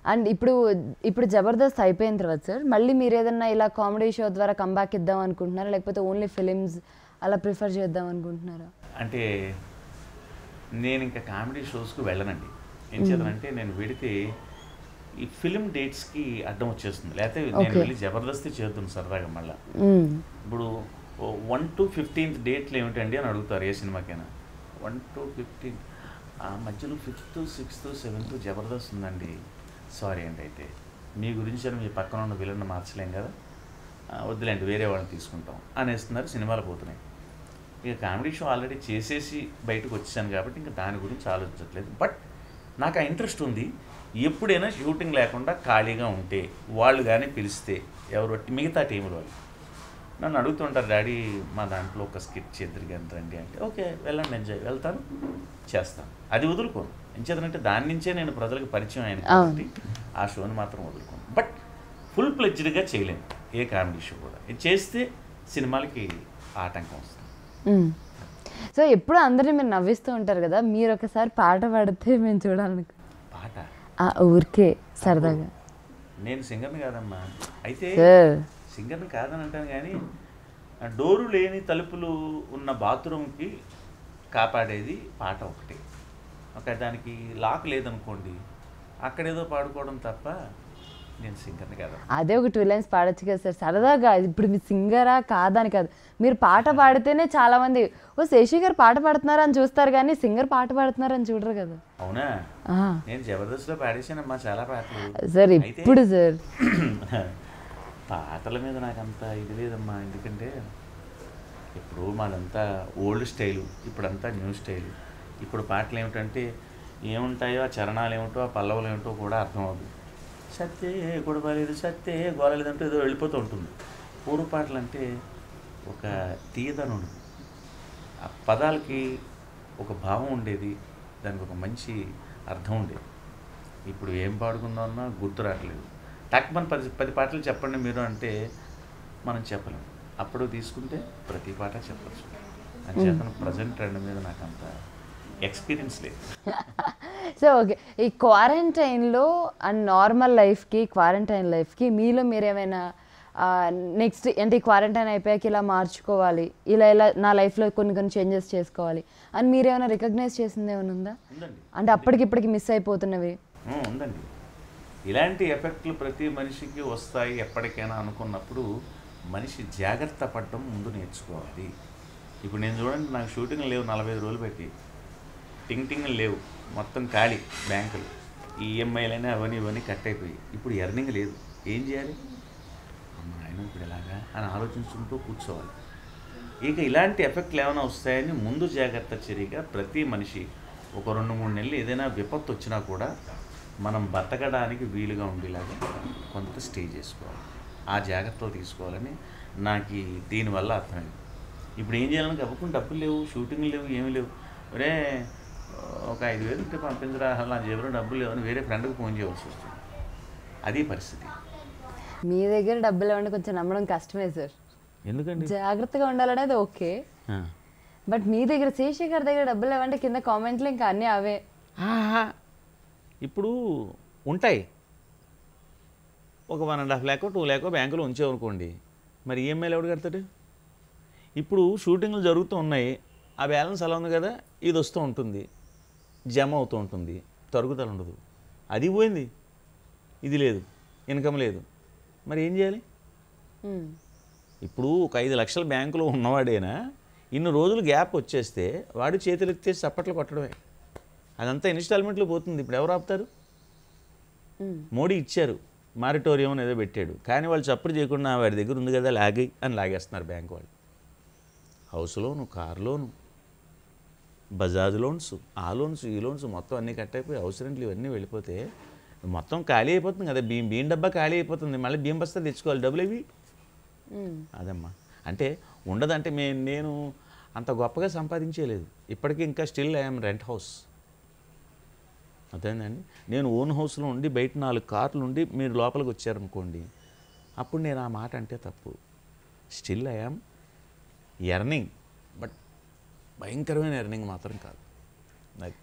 And ఇప్పుడు ఇప్పుడు జబర్దస్త్ అయిపోయిన తర్వాత సార్ మళ్ళీ మీరు ఏదన్నా ఇలా కామెడీ షో ద్వారా కంబ్యాక్ ఇద్దాం అనుకుంటున్నారా లేకపోతే ఓన్లీ ఫిలిమ్స్ అలా ప్రిఫర్ చేద్దాం అనుకుంటున్నారా అంటే నేను ఇంకా కామెడీ షోస్కి వెళ్ళనండి ఏం చేద్దానంటే నేను వెడితే ఈ ఫిలిం డేట్స్కి అడ్డం వచ్చేస్తుంది లేకపోతే నేను Okay. వెళ్ళి జబర్దస్తి చేద్దాను సరదాగా మళ్ళీ మ్మ్. ఇప్పుడు వన్ టు ఫిఫ్టీన్త్ డేట్లు ఏమిటండి అని అడుగుతారు ఏ సినిమాకైనా వన్ టు ఫిఫ్టీన్త్ ఆ మధ్యలో ఫిఫ్త్ సిక్స్త్ సెవెంత్ జబర్దస్త్ ఉందండి సారీ అండి అయితే మీ గురించి అని మీ పక్కన ఉన్న విలన్ మార్చలేం కదా ఆ, వద్దులేండి వేరే వాళ్ళని తీసుకుంటాం అనేస్తున్నారు సినిమాలు పోతున్నాయి ఇక కామెడీ షో ఆల్రెడీ చేసేసి బయటకు వచ్చాను కాబట్టి ఇంకా దాని గురించి ఆలోచించట్లేదు బట్ నాకు ఆ ఇంట్రెస్ట్ ఉంది ఎప్పుడైనా షూటింగ్ లేకుండా ఖాళీగా ఉంటే వాళ్ళు కానీ పిలిస్తే ఎవరు మిగతా టీముల వాళ్ళు నన్ను అడుగుతుంటారు డాడీ మా దాంట్లో ఒక స్కిట్ చేద్దరు కానీ రండి అంటే ఓకే వెళ్ళండి ఎంజాయ్ వెళ్తాను చేస్తాను అది వదులుకోను ఎంచేతనంటే దాని నుంచే నేను ప్రజలకు పరిచయం అయ్యాను కాబట్టి ఆ షోని మాత్రం వదులుకోను బట్ ఫుల్ ప్లెడ్జ్డ్గా చేయలేను ఏ కామెడీ షో కూడా ఇది చేస్తే సినిమాలకి ఆటంకం వస్తుంది మ్మ్. సో ఎప్పుడు అందరినీ మీరు నవ్విస్తూ ఉంటారు కదా మీరు ఒకసారి పాట పాడితే మేము చూడాలనుకో పాట ఆ, ఊరికే సరదాగా నేను సింగర్ని కాదమ్మా అయితే సార్ సింగర్ని కాదని అంటాను కానీ ఆ డోరు లేని తలుపులు ఉన్న బాత్రూమ్కి కాపాడేది పాట ఒకటి ఒక దానికి లాక్ లేదనుకోండి అక్కడేదో పాడుకోవడం తప్ప నేను సింగర్ని కాదు అదే ఒక టూ లైన్స్ పాడొచ్చు కదా సార్ సరదాగా ఇప్పుడు మీ సింగరా కాదా అని కాదు మీరు పాట పాడితేనే చాలా మంది ఓ శేషి గారు పాట పాడుతున్నారా అని చూస్తారు కానీ సింగర్ పాట పాడుతున్నారా అని చూడరు కదా అవునా ఆ, నేను జబర్దస్త్లో పాడేసానమ్మా చాలా పాటలు సార్ అయితే- ఇప్పుడు సార్ పాటల మీద నాకు అంత ఇది లేదమ్మా ఎందుకంటే ఇప్పుడు మాదంతా ఓల్డ్ స్టైలు ఇప్పుడంతా న్యూ స్టైలు ఇప్పుడు పాటలు ఏమిటంటే ఏముంటాయో ఆ చరణాలు ఏమిటో ఆ పల్లవులు ఏమిటో కూడా అర్థం అవ్వదు సత్తే గొడవలేదు సత్తే గోలలేదంటే ఏదో వెళ్ళిపోతూ ఉంటుంది పూర్వ పాటలు అంటే ఒక తీయదనం ఉండదు ఆ పదాలకి ఒక భావం ఉండేది దానికి ఒక మంచి అర్థం ఉండేది ఇప్పుడు ఏం పాడుకుందామన్నా గుర్తు రావట్లేదు టక్మన్ పది పది పాటలు చెప్పండి మీరు అంటే మనం చెప్పలేం అప్పుడు తీసుకుంటే ప్రతి పాట చెప్పచ్చు అంచేతను ప్రజెంట్ ట్రెండ్ మీద నాకు అంత ఎక్స్పీరియన్స్ లేదు సో ఓకే ఈ క్వారంటైన్లో అండ్ నార్మల్ లైఫ్కి క్వారంటైన్ లైఫ్కి మీలో మీరు ఏమైనా నెక్స్ట్ అంటే ఈ క్వారంటైన్ అయిపోయాక ఇలా మార్చుకోవాలి ఇలా ఇలా నా లైఫ్లో కొన్ని కొన్ని చేంజెస్ చేసుకోవాలి అని మీరు ఏమైనా రికగ్నైజ్ చేసింది ఏమైనా ఉందా ఉందండి అంటే అప్పటికిప్పటికి మిస్ అయిపోతున్నవి ఉం, ఉందండి ఇలాంటి ఎఫెక్ట్లు ప్రతి మనిషికి వస్తాయి ఎప్పటికైనా అనుకున్నప్పుడు మనిషి జాగ్రత్త పడడం ముందు నేర్చుకోవాలి ఇప్పుడు నేను చూడండి నాకు షూటింగ్ లేవు నలభై ఐదు రోజులు పెట్టి టింగ్ టింగ్ లేవు మొత్తం ఖాళీ బ్యాంకులు ఈ ఈఎంఐలైనా అవన్నీ ఇవన్నీ కట్ అయిపోయి ఇప్పుడు ఎర్నింగ్ లేదు ఏం చేయాలి అమ్మ ఆయన ఇప్పుడు ఎలాగా అని ఆలోచించుకుంటూ కూర్చోవాలి ఇక ఇలాంటి ఎఫెక్ట్లు ఏమైనా వస్తాయని ముందు జాగ్రత్త చర్యగా ప్రతి మనిషి ఒక రెండు మూడు నెలలు ఏదైనా విపత్తు వచ్చినా కూడా మనం బతకడానికి వీలుగా ఉండేలాగా కొంత స్టే చేసుకోవాలి ఆ జాగ్రత్తలు తీసుకోవాలని నాకు ఈ దీనివల్ల అర్థమైంది ఇప్పుడు ఏం చేయాలని కప్పుకుని డబ్బులు లేవు షూటింగ్ లేవు ఏమీ లేవు ఒరే ఒక ఐదు వేలు ఉంటే పంపించరా అసలు నా జేబులో డబ్బులు లేవు అని వేరే ఫ్రెండ్కి ఫోన్ చేయవలసి వస్తుంది అది పరిస్థితి మీ దగ్గర డబ్బులు ఇవ్వండి కొంచెం నమ్మడం కష్టమే సార్ ఎందుకండి జాగ్రత్తగా ఉండాలనేది ఓకే ఆ. బట్ మీ దగ్గర శేషేఖర్ దగ్గర డబ్బులు ఇవ్వండి కింద కామెంట్లు ఇంకా అన్నీ అవే ఆహా. ఇప్పుడు ఉంటాయి ఒక వన్ అండ్ హాఫ్ ల్యాకో టూ ల్యాకో బ్యాంకులో ఉంచామనుకోండి మరి ఈఎంఐలు ఎవడు కడతాడు ఇప్పుడు షూటింగ్లు జరుగుతూ ఉన్నాయి ఆ బ్యాలెన్స్ అలా ఉంది కదా ఇది వస్తూ ఉంటుంది జమ అవుతూ ఉంటుంది తరుగుదల ఉండదు అది పోయింది ఇది లేదు ఇన్కమ్ లేదు మరి ఏం చేయాలి మ్మ్. ఇప్పుడు ఒక ఐదు లక్షల బ్యాంకులో ఉన్నవాడేనా ఇన్ని రోజులు గ్యాప్ వచ్చేస్తే వాడు చేతులు ఎత్తేసి చప్పట్లు కొట్టడమే అదంతా ఇన్స్టాల్మెంట్లో పోతుంది ఇప్పుడు ఎవరు ఆపుతారు మ్మ్. మోడీ ఇచ్చారు మారిటోరియం అని ఏదో పెట్టాడు కానీ వాళ్ళు చప్పుడు చేయకుండా వాడి దగ్గర ఉంది కదా లాగి అని లాగేస్తున్నారు బ్యాంక్ వాళ్ళు house loan car loan Bajaj loans ఆ లోన్స్ ఈ లోన్స్ మొత్తం అన్నీ కట్ అయిపోయి హౌస్ రెంట్లు ఇవన్నీ వెళ్ళిపోతే మొత్తం ఖాళీ అయిపోతుంది కదా బియ్యం బియ్యం డబ్బా ఖాళీ అయిపోతుంది మళ్ళీ బియ్యం బస్తా తెచ్చుకోవాలి డబ్బులు ఇవి మ్మ్. అదమ్మా అంటే ఉండదంటే మే నేను అంత గొప్పగా సంపాదించేలేదు ఇప్పటికీ ఇంకా స్టిల్ ఐఎమ్ రెంట్ హౌస్ అర్థమైందండి నేను ఓన్ హౌస్లో ఉండి బయట నాలుగు కార్లు ఉండి మీరు లోపలికి వచ్చారనుకోండి అప్పుడు నేను ఆ మాట అంటే తప్పు స్టిల్ ఐఎమ్ ఎర్నింగ్ బట్ భయంకరమైన ఎర్నింగ్ మాత్రం కాదు నాకు